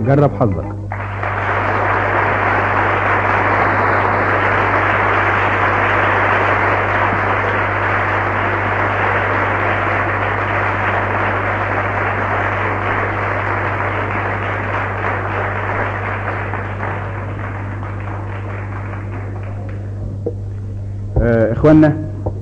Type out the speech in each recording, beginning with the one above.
جرب حظك آه، اخوانا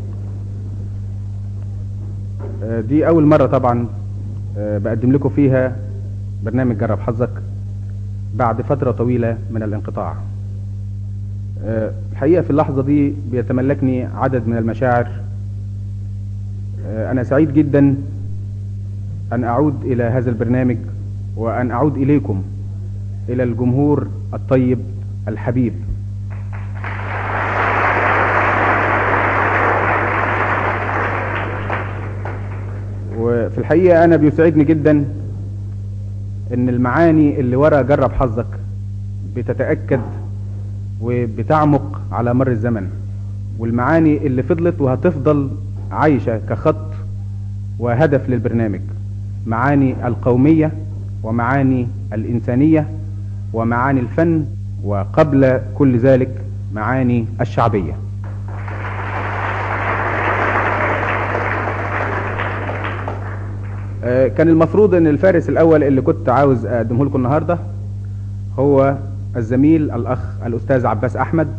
آه، دي اول مرة طبعا آه، بقدم لكم فيها برنامج جرب حظك بعد فترة طويلة من الانقطاع آه، الحقيقة في اللحظة دي بيتملكني عدد من المشاعر آه، انا سعيد جدا ان اعود الى هذا البرنامج وان اعود اليكم الى الجمهور الطيب الحبيب وفي الحقيقة أنا بيسعدني جدا إن المعاني اللي ورا جرب حظك بتتأكد وبتعمق على مر الزمن والمعاني اللي فضلت وهتفضل عايشة كخط وهدف للبرنامج معاني القومية ومعاني الإنسانية ومعاني الفن وقبل كل ذلك معاني الشعبيه آه، كان المفروض ان الفارس الاول اللي كنت عاوز اقدمه لكم النهارده هو الزميل الاخ الاستاذ عباس احمد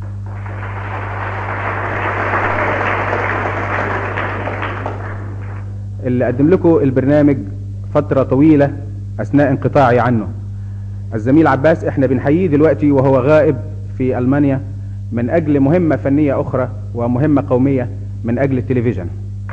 اللي قدم لكم البرنامج فترة طويلة اثناء انقطاعي عنه الزميل عباس احنا بنحييه دلوقتي وهو غائب في المانيا من اجل مهمة فنية اخرى ومهمة قومية من اجل التلفزيون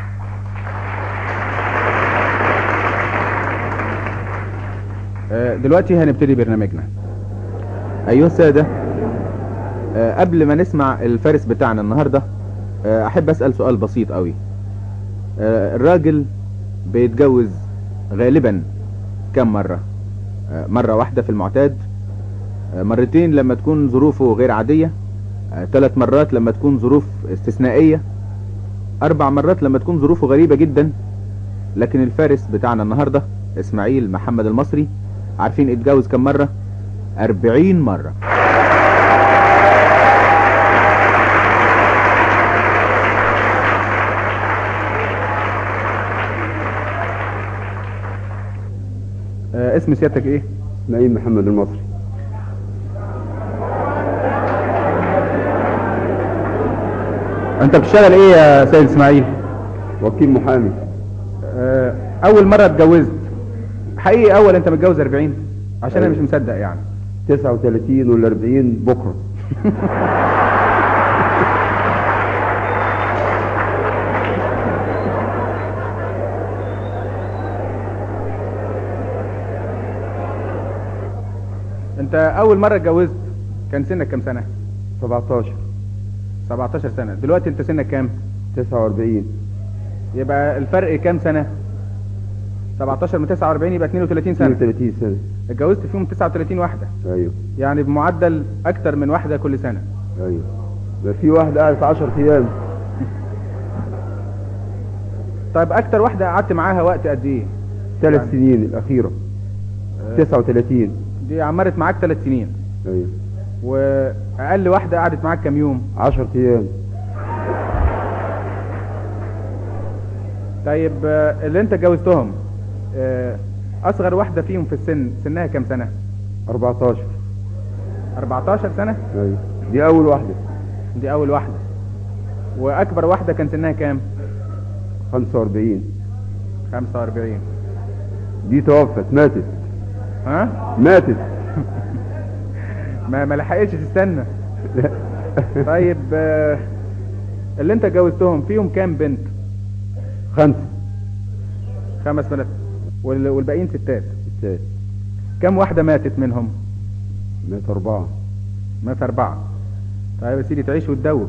آه، دلوقتي هنبتدي برنامجنا ايها السادة آه، قبل ما نسمع الفارس بتاعنا النهاردة آه، احب اسأل سؤال بسيط قوي آه، الراجل بيتجوز غالبا كم مرة آه، مرة واحدة في المعتاد آه، مرتين لما تكون ظروفه غير عادية آه، ثلاث مرات لما تكون ظروف استثنائية اربع مرات لما تكون ظروفه غريبة جدا لكن الفارس بتاعنا النهاردة اسماعيل محمد المصري عارفين اتجوز كم مرة اربعين مرة آه، اسم سيادتك ايه اسماعيل محمد المصري انت بتشتغل ايه يا سيد اسماعيل وكيل محامي آه، اول مرة اتجوزت حقيقي اول انت متجوز 40 عشان انا مش أيوة. مصدق يعني 39 ولا 40 بكره انت اول مرة اتجوزت كان سنك كام سنة 17 17 سنة دلوقتي انت سنك كام 49 يبقى الفرق كام سنة 17 من 49 يبقى 32 سنة 32 سنه اتجوزت فيهم 39 واحدة ايوه يعني بمعدل اكتر من واحدة كل سنة ايوه ده في واحده قعدت 10 ايام طيب اكتر واحدة قعدت معاها وقت قد ايه ثلاث يعني- سنين الاخيره 39 دي عمرت معاك ثلاث سنين ايوه واقل واحدة قعدت معاك كام يوم 10 ايام طيب آه، اللي انت اتجوزتهم آه، اصغر واحدة فيهم في السن سنها كام سنة 14 14 سنة ايوه دي اول واحده دي اول واحدة واكبر واحدة كان سنها كام 45 45 دي توفت ماتت ها ماتت ما ما لحقتش تستنى طيب آه، اللي انت اتجوزتهم فيهم كام بنت خمسه خمس بنات وال- والباقيين ستات ستات كم واحدة ماتت منهم مات اربعه مات أربعة طيب يا سيدي تعيش وتدوب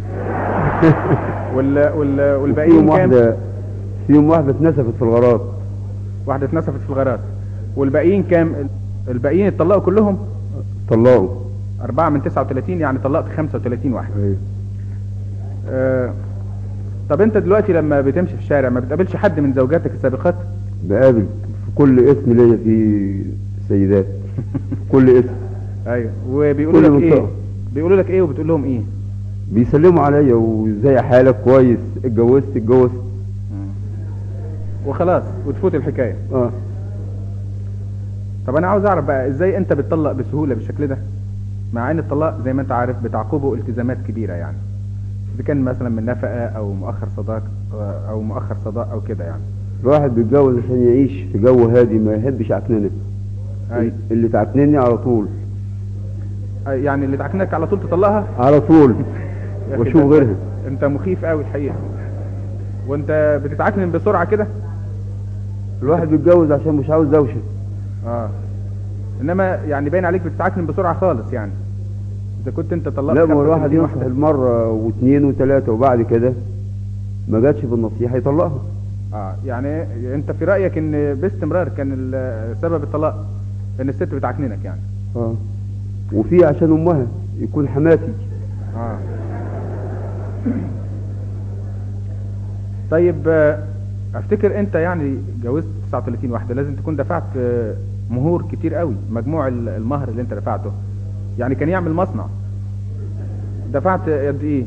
وال... وال... والباقيين فيهم كام واحده فيهم واحده اتنسفت في الغارات واحدة اتنسفت في الغارات والباقيين كام الباقيين اتطلقوا كلهم طلعوا أربعة من 39 يعني طلقت 35 واحد ايوه آه... طب انت دلوقتي لما بتمشي في الشارع ما بتقابلش حد من زوجاتك السابقات بقابل في كل اسم ليا في سيدات كل اسم ايوه وبيقولوا كل لك ايه منطقة. بيقولوا لك ايه وبتقول لهم ايه بيسلموا عليا وازاي حالك كويس اتجوزت اتجوزت وخلاص وتفوت الحكايه اه طب انا عاوز اعرف بقى ازاي انت بتطلق بسهوله بالشكل ده مع ان الطلاق زي ما انت عارف بتعقبه التزامات كبيره يعني اذا كان مثلا من نفقه او مؤخر صداق او مؤخر صداق او كده يعني الواحد بيتجوز عشان يعيش في جو هادي ما يحبش عكننه أي. اللي تعكنني على طول أي يعني اللي تعكنك على طول تطلقها على طول يا أخي واشوف ده غيرها أنت- انت مخيف قوي الحقيقه وانت بتتعكنن بسرعه كده الواحد بيتجوز عشان مش عاوز دوشه اه انما يعني باين عليك بتتعكنن بسرعه خالص يعني اذا كنت انت طلقت لا ما هو الواحد 35 ينصح واحدة. المره واثنين وثلاثه وبعد كده ما جاتش بالنصيحه يطلقها اه يعني انت في رايك ان باستمرار كان ال- سبب الطلاق ان الست بتعكننك يعني اه وفي عشان امها يكون حماتي اه طيب آه، افتكر انت يعني جوزت 39 واحده لازم تكون دفعت آه، مهور كتير قوي مجموع ال- المهر اللي انت دفعته يعني كان يعمل مصنع دفعت قد ايه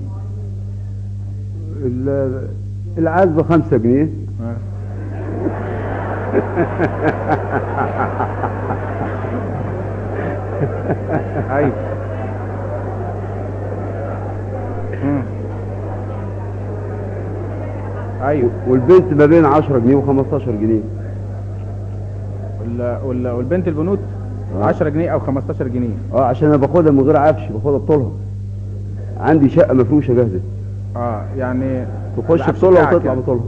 ال- العزبه خمسة جنيه آه. ايوه مم. ايوه والبنت ما بين 10 جنيه و15 جنيه وال- وال- والبنت البنوت آه. 10 جنيه او 15 جنيه اه عشان انا باخدها من غير عفش باخدها بطولها عندي شقه مفروشه جاهزه اه يعني تخش العفش بطولها بتاعك وتطلع يعني. بطولها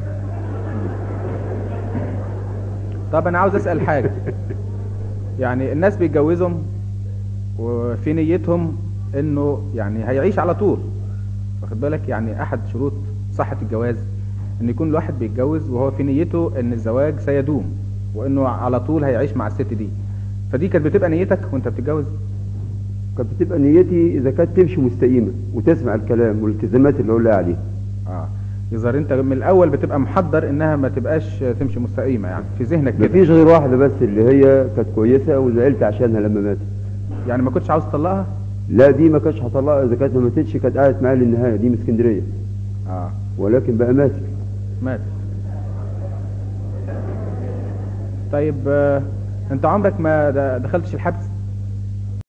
طب انا عاوز اسال حاجه يعني الناس بيتجوزهم وفي نيتهم انه يعني هيعيش على طول واخد بالك يعني احد شروط صحه الجواز ان يكون الواحد بيتجوز وهو في نيته ان الزواج سيدوم وانه على طول هيعيش مع الست دي فدي كانت بتبقى نيتك وانت بتتجوز كانت بتبقى نيتي اذا كانت تمشي مستقيمه وتسمع الكلام والالتزامات اللي اقول لها عليها اه يظهر انت من الاول بتبقى محضر انها ما تبقاش تمشي مستقيمه يعني في ذهنك كده مفيش غير واحده بس اللي هي كانت كويسه وزعلت عشانها لما ماتت يعني ما كنتش عاوز تطلقها لا دي ما كانتش هطلقها اذا كانت ما ماتتش كانت قعدت معايا للنهايه دي من اسكندريه اه ولكن بقى ماتت مات طيب آه، انت عمرك ما د- دخلتش الحبس